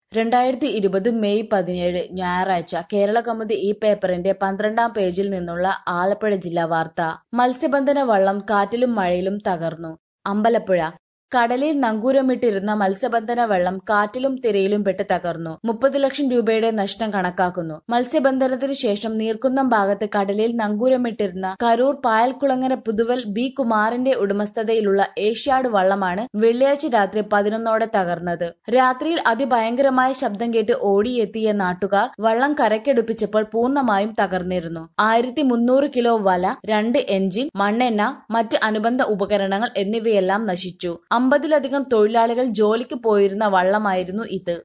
രണ്ടായിരത്തി ഇരുപത് മെയ് പതിനേഴ് ഞായറാഴ്ച കേരള കൗമുദി ഈ പേപ്പറിന്റെ പന്ത്രണ്ടാം പേജിൽ നിന്നുള്ള ആലപ്പുഴ ജില്ലാ വാർത്ത മത്സ്യബന്ധന വള്ളം കാറ്റിലും മഴയിലും തകർന്നു അമ്പലപ്പുഴ കടലിൽ നങ്കൂരമിട്ടിരുന്ന മത്സ്യബന്ധന വെള്ളം കാറ്റിലും തിരയിലും പെട്ട് തകർന്നു മുപ്പത് ലക്ഷം രൂപയുടെ നഷ്ടം കണക്കാക്കുന്നു മത്സ്യബന്ധനത്തിന് ശേഷം നീർക്കുന്നം ഭാഗത്ത് കടലിൽ നങ്കൂരമിട്ടിരുന്ന കരൂർ പായൽക്കുളങ്ങര പുതുവൽ ബി കുമാറിന്റെ ഉടമസ്ഥതയിലുള്ള ഏഷ്യാഡ് വള്ളമാണ് വെള്ളിയാഴ്ച രാത്രി പതിനൊന്നോടെ തകർന്നത് രാത്രിയിൽ അതിഭയങ്കരമായ ശബ്ദം കേട്ട് ഓടിയെത്തിയ നാട്ടുകാർ വള്ളം കരക്കെടുപ്പിച്ചപ്പോൾ പൂർണ്ണമായും തകർന്നിരുന്നു ആയിരത്തി മുന്നൂറ് കിലോ വല രണ്ട് എഞ്ചിൻ മണ്ണെണ്ണ മറ്റ് അനുബന്ധ ഉപകരണങ്ങൾ എന്നിവയെല്ലാം നശിച്ചു അമ്പതിലധികം തൊഴിലാളികൾ ജോലിക്ക് പോയിരുന്ന വള്ളമായിരുന്നു ഇത്